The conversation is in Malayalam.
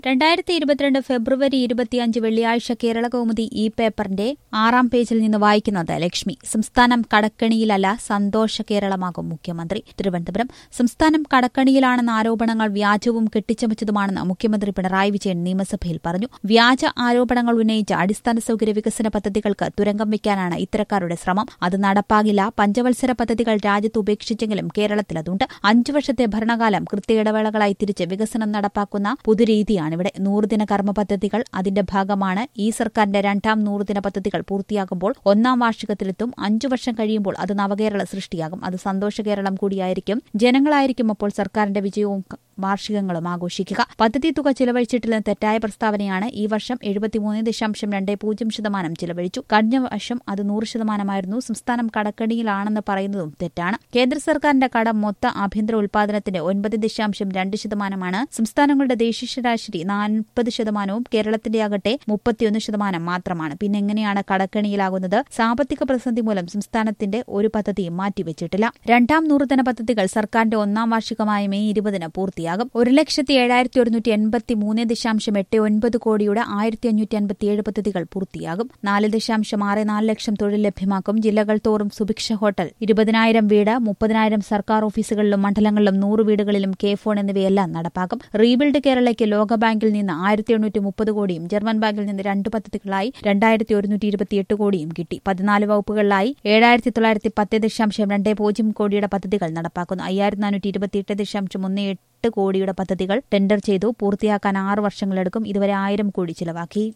രണ്ടായിരത്തി ഇരുപത്തിരണ്ട് ഫെബ്രുവരി ഇരുപത്തിയഞ്ച് വെള്ളിയാഴ്ച കേരള കൗമുദി ഇ പേപ്പറിന്റെ ആറാം പേജിൽ നിന്ന് വായിക്കുന്നത് ലക്ഷ്മി സംസ്ഥാനം കടക്കണിയിലല്ല സന്തോഷ കേരളമാകും മുഖ്യമന്ത്രി തിരുവനന്തപുരം സംസ്ഥാനം കടക്കണിയിലാണെന്ന ആരോപണങ്ങൾ വ്യാജവും കെട്ടിച്ചമച്ചതുമാണെന്ന് മുഖ്യമന്ത്രി പിണറായി വിജയൻ നിയമസഭയിൽ പറഞ്ഞു വ്യാജ ആരോപണങ്ങൾ ഉന്നയിച്ച അടിസ്ഥാന സൌകര്യ വികസന പദ്ധതികൾക്ക് തുരങ്കം വയ്ക്കാനാണ് ഇത്തരക്കാരുടെ ശ്രമം അത് നടപ്പാകില്ല പഞ്ചവത്സര പദ്ധതികൾ രാജ്യത്ത് ഉപേക്ഷിച്ചെങ്കിലും കേരളത്തിൽ അതുണ്ട് അഞ്ചു വർഷത്തെ ഭരണകാലം കൃത്യയിടവേളകളായി തിരിച്ച് വികസനം നടപ്പാക്കുന്ന പുതുരീതിയാണ് ഇവിടെ നൂറുദിന കർമ്മ പദ്ധതികൾ അതിന്റെ ഭാഗമാണ് ഈ സർക്കാരിന്റെ രണ്ടാം നൂറുദിന പദ്ധതികൾ പൂർത്തിയാകുമ്പോൾ ഒന്നാം വാർഷികത്തിലെത്തും അഞ്ചു വർഷം കഴിയുമ്പോൾ അത് നവകേരള സൃഷ്ടിയാകും അത് സന്തോഷ കേരളം കൂടിയായിരിക്കും ജനങ്ങളായിരിക്കും അപ്പോൾ സർക്കാരിന്റെ വിജയവും വാർഷികങ്ങളും ആഘോഷിക്കുക പദ്ധതി തുക ചിലവഴിച്ചിട്ടില്ലെന്ന തെറ്റായ പ്രസ്താവനയാണ് ഈ വർഷം എഴുപത്തിമൂന്ന് ദശാംശം രണ്ട് പൂജ്യം ശതമാനം ചിലവഴിച്ചു കഴിഞ്ഞ വർഷം അത് നൂറ് ശതമാനമായിരുന്നു സംസ്ഥാനം കടക്കണിയിലാണെന്ന് പറയുന്നതും തെറ്റാണ് കേന്ദ്ര സർക്കാരിന്റെ കടം മൊത്ത ആഭ്യന്തര ഉൽപാദനത്തിന്റെ ഒൻപത് ദശാംശം രണ്ട് ശതമാനമാണ് സംസ്ഥാനങ്ങളുടെ ദേശീയ ശരാശരി നാൽപ്പത് ശതമാനവും കേരളത്തിന്റെ ആകട്ടെ മുപ്പത്തിയൊന്ന് ശതമാനം മാത്രമാണ് പിന്നെ എങ്ങനെയാണ് കടക്കണിയിലാകുന്നത് സാമ്പത്തിക പ്രതിസന്ധി മൂലം സംസ്ഥാനത്തിന്റെ ഒരു പദ്ധതിയും മാറ്റിവെച്ചിട്ടില്ല രണ്ടാം നൂറുദിന പദ്ധതികൾ സർക്കാരിന്റെ ഒന്നാം വാർഷികമായ മെയ് ഇരുപതിന് പൂർത്തിയാകും ഒരു ലക്ഷത്തി ഏഴായിരത്തി ഒരുന്നൂറ്റി എൺപത്തി മൂന്ന് ദശാംശം എട്ട് ഒൻപത് കോടിയുടെ ആയിരത്തി അഞ്ഞൂറ്റി അൻപത്തിയേഴ് പദ്ധതികൾ പൂർത്തിയാകും നാല് ദശാംശം ആറ് നാല് ലക്ഷം തൊഴിൽ ലഭ്യമാക്കും ജില്ലകൾ തോറും സുഭിക്ഷ ഹോട്ടൽ ഇരുപതിനായിരം വീട് മുപ്പതിനായിരം സർക്കാർ ഓഫീസുകളിലും മണ്ഡലങ്ങളിലും നൂറ് വീടുകളിലും കെ ഫോൺ എന്നിവയെല്ലാം നടപ്പാക്കും റീബിൽഡ് കേരളയ്ക്ക് ലോകബാങ്കിൽ നിന്ന് ആയിരത്തി എണ്ണൂറ്റി മുപ്പത് കോടിയും ജർമ്മൻ ബാങ്കിൽ നിന്ന് രണ്ട് പദ്ധതികളായി രണ്ടായിരത്തി ഒരുന്നൂറ്റി ഇരുപത്തിയെട്ട് കോടിയും കിട്ടി പതിനാല് വകുപ്പുകളിലായി ഏഴായിരത്തി തൊള്ളായിരത്തി പത്ത് ദശാംശം രണ്ട് പൂജ്യം കോടിയുടെ പദ്ധതികൾ നടപ്പാക്കുന്നു അയ്യായിരത്തി നാനൂറ്റി ഇരുപത്തിയെട്ട് ദശാംശം ഒന്ന് എട്ട് കോടിയുടെ പദ്ധതികൾ ടെൻഡർ ചെയ്തു പൂർത്തിയാക്കാൻ ആറ് വർഷങ്ങളെടുക്കും ഇതുവരെ ആയിരം കോടി ചിലവാക്കി